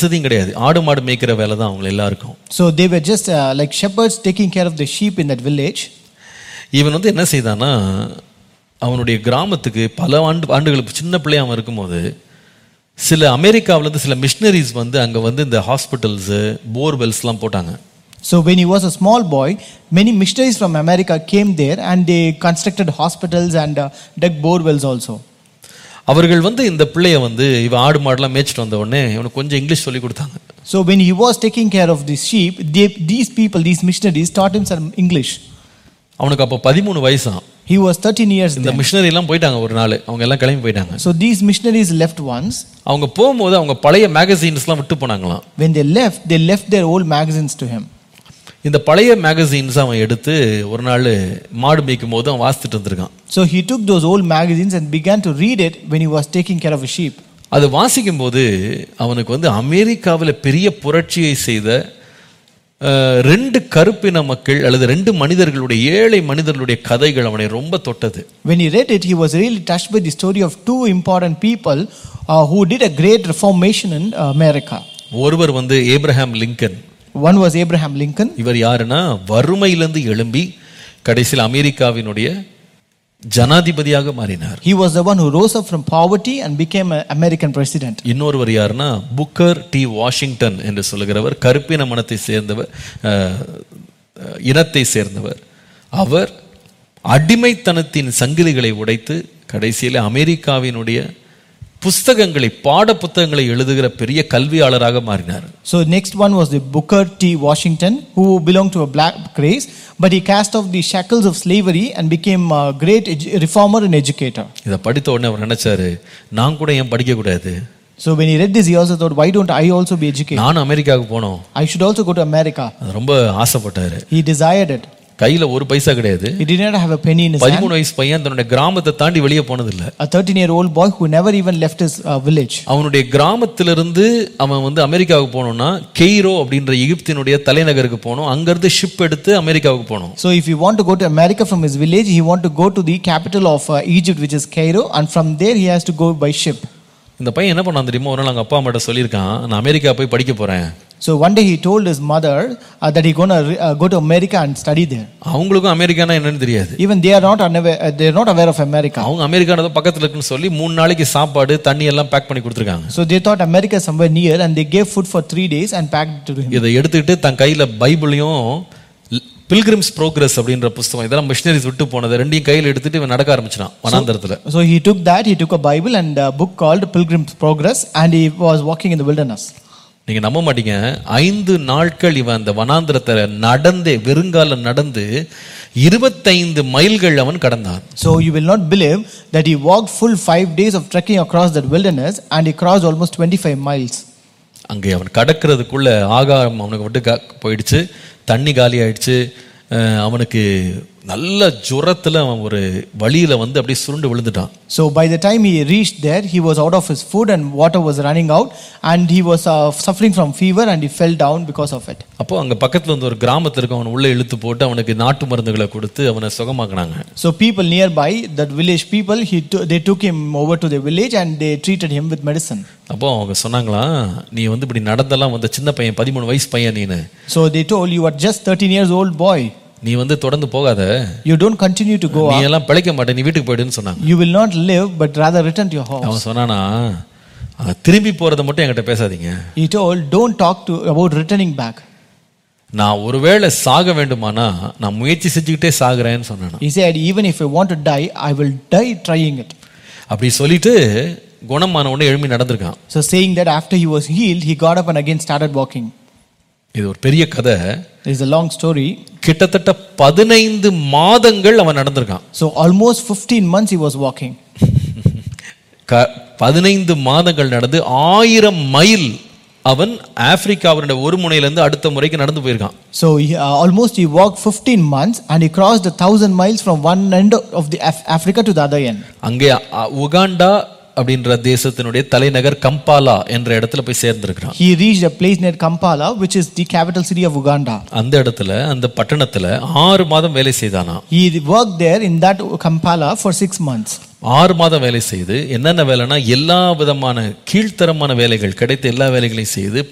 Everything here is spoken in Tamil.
வசதியும் கிடையாது ஆடு மாடு மேய்க்கிற வேலை தான் அவங்க எல்லாருக்கும் So they were just uh, like shepherds taking care of the sheep in that village. இவன் வந்து என்ன செய்தான்னா அவனுடைய கிராமத்துக்கு பல ஆண்டு ஆண்டுகளுக்கு சின்ன பிள்ளையா அவன் இருக்கும்போது சில அமெரிக்காவுல இருந்து சில மிஷினரிஸ் வந்து அங்க வந்து இந்த ஹாஸ்பிட்டல்ஸ் போர்வெல்ஸ்லாம் போட்டாங்க So when he was a small boy, many missionaries from America came there and they constructed hospitals and uh, dug bore wells also. அவர்கள் வந்து இந்த பிள்ளைய வந்து இவன் ஆடு மாடுலாம் மேய்ச்சிட்டு வந்த உடனே இவனுக்கு கொஞ்சம் இங்கிலீஷ் சொல்லி கொடுத்தாங்க So when he was taking care of the sheep, they, these people, these missionaries, taught him some English. அவனுக்கு அப்போ பதிமூணு வயசாம் He was 13 years இந்த then. மிஷினரி எல்லாம் போயிட்டாங்க ஒரு நாள் அவங்க எல்லாம் கிளம்பி போயிட்டாங்க So these missionaries left once. அவங்க போகும்போது அவங்க பழைய மேகசைன்ஸ்லாம் விட்டு போனாங்களாம் When they left, they left their old magazines to him. இந்த பழைய மேகசைன்ஸ் அவன் எடுத்து ஒரு நாள் மாடு மேய்க்கும் போது அவன் வாசித்துட்டு இருந்திருக்கான் So he took those old magazines and began to read it when he was taking care of a sheep. அது வாசிக்கும் போது அவனுக்கு வந்து அமெரிக்காவில் பெரிய புரட்சியை செய்த அஹ், ரெண்டு கருப்பின மக்கள் அல்லது ரெண்டு மனிதர்களுடைய ஏழை மனிதர்களுடைய கதைகள் அவனை ரொம்ப தொட்டது When he read it, he was really touched by the story of two important people uh, who did a great reformation in uh, America. ஒருவர் வந்து Abraham Lincoln One was Abraham Lincoln. இவர் யாருன்னா வறுமையிலிருந்து எழும்பி கடைசியில் அமெரிக்காவினுடைய ஜனாதிபதியாக மாறினார் He was the one who rose up from poverty and became an American president. இன்னொருவர் யாருன்னா புக்கர் டி வாஷிங்டன் என்று சொல்லுகிறவர் கருப்பின மனத்தை சேர்ந்தவர் அஹ், அஹ், இனத்தை சேர்ந்தவர் அவர் அடிமைத்தனத்தின் சங்கிலிகளை உடைத்து கடைசியில் அமெரிக்காவினுடைய புஸ்தகங்களை பாட புத்தகங்களை எழுதுகிற பெரிய கல்வியாளராக மாறினார் So next one was the Booker T. Washington, who belonged to a black race, but he cast off the shackles of slavery and became a great edu- reformer and educator. இதை படித்த உடனே அவர் நினைச்சாரு நான் கூட ஏன் படிக்க கூடாது So when he read this, he also thought, why don't I also be educated? நானும் அமெரிக்காவுக்கு போனோம் I should also go to America. அது ரொம்ப ஆசைப்பட்டாரு He desired it. கையில ஒரு பைசா கிடையாது He did not have a penny in his hand. பதிமூணு வயசு பையன் தன்னுடைய கிராமத்தை தாண்டி வெளியே போனதில்லை A 13 year old boy who never even left his uh, village. அவனுடைய கிராமத்திலிருந்து அவன் வந்து அமெரிக்காவுக்கு போகணும்னா கெய்ரோ அப்படின்ற எகிப்தினுடைய தலைநகருக்கு போகணும் அங்கிருந்து ஷிப் எடுத்து அமெரிக்காவுக்கு போகணும் So if you want to go to America from his village, he want to go to the capital of uh, Egypt, which is Cairo, and from there he has to go by ship. இந்த பையன் என்ன பண்ணான் தெரியுமா ஒரு நாள் அவங்க அப்பா அம்மாட்ட சொல்லியிருக்கான் நான் அமெரிக்கா போய் படிக்க போறேன் So one day he told his mother uh, that he gonna re- uh, go to America and study there. அவங்களுக்கும் அமெரிக்கானா என்னன்னு தெரியாது Even they are not unaware, uh, they are not aware of America. அவங்க அமெரிக்கானதோ பக்கத்துல இருக்குன்னு சொல்லி மூணு நாளைக்கு சாப்பாடு தண்ணி எல்லாம் பேக் பண்ணி கொடுத்துருக்காங்க So they thought America is somewhere near, and they gave food for three days and packed it to him. இதை எடுத்துக்கிட்டு தன் கையில பைபிளையும் பில்கிரிம்ஸ் ப்ரோக்ரஸ் அப்படின்ற புஸ்தகம் இதெல்லாம் மிஷினரிஸ் விட்டு போனது ரெண்டையும் கையில் எடுத்துட்டு இவன் நடக்க ஆரம்பிச்சிட்டான் வனாந்தரத்துல So he took that, he took a Bible and a book called Pilgrim's Progress, and he was walking in the wilderness. நீங்க நம்ப மாட்டீங்க ஐந்து நாட்கள் இவன் அந்த வனாந்திரத்தை நடந்தே வெறுங்கால நடந்து இருபத்தைந்து மைல்கள் அவன் கடந்தான் So you will not believe that he walked full five days of trekking across that wilderness, and he crossed almost 25 miles. அங்கே அவன் கடக்கிறதுக்குள்ள ஆகாரம் அவனுக்கு விட்டு கா- போயிடுச்சு தண்ணி காலி ஆயிடுச்சு அஹ் அவனுக்கு நல்ல ஜுரத்துல அவன் ஒரு வழியில வந்து அப்படியே சுருண்டு விழுந்துட்டான் So by the time he reached there, he was out of his food and water was running out, and he was uh, suffering from fever and he fell down because of it. அப்போ அங்க பக்கத்துல வந்து ஒரு கிராமத்துல இருக்க அவன் உள்ள இழுத்து போட்டு அவனுக்கு நாட்டு மருந்துகளை கொடுத்து அவனை சுகமாக்குனாங்க So people nearby, that village people, he to- they took him over to the village and they treated him with medicine. அப்போ அவங்க சொன்னாங்களா நீ வந்து இப்படி நடந்தெல்லாம் வந்த சின்ன பையன் பதிமூணு வயசு பையன் நீனு So they told you are just 13 years old boy. நீ வந்து தொடர்ந்து போகாத You don't continue to go நீ up. எல்லாம் பிழைக்க மாட்டே நீ வீட்டுக்கு போயிடுன்னு சொன்னாங்க You will not live, but rather return to your house. அவன் சொன்னானா "அஹ், திரும்பி போறதை மட்டும் என்கிட்ட பேசாதீங்க He told, don't talk to about returning back. நான் ஒருவேளை சாக வேண்டுமானா நான் முயற்சி செஞ்சுக்கிட்டே சாகுறேன்னு சொன்னானா He said, even if I want to die, I will die trying it. அப்படி சொல்லிட்டு குணமான உடனே எழும்பி நடந்திருக்கான் So saying that after he was healed, he got up and again started walking. இது ஒரு பெரிய கதை There is a long story. கிட்டத்தட்ட பதினைந்து மாதங்கள் அவன் நடந்திருக்கான் So almost 15 months he was walking. க- பதினைந்து மாதங்கள் நடந்து ஆயிரம் மைல் அவன் ஆப்பிரிக்காவினுடைய ஒரு முனையிலிருந்து அடுத்த முறைக்கு நடந்து போயிருக்கான் So he, uh, almost he walked 15 months and he crossed a thousand miles from one end of the Af- Africa to the other end. அங்கே அ- உகாண்டா அப்படின்ற தேசத்தினுடைய தலைநகர் கம்பாலா என்ற இடத்துல போய் சேர்ந்திருக்கிறான் He reached a place near Kampala, which is the capital city of Uganda. அந்த இடத்துல அந்த பட்டணத்துல ஆறு மாதம் வேலை செய்தானா He worked there in that Kampala for six months. ஆறு மாதம் வேலை செய்து என்னென்ன வேலைன்னா எல்லா விதமான கீழ்த்தரமான வேலைகள் கிடைத்த எல்லா வேலைகளையும் செய்து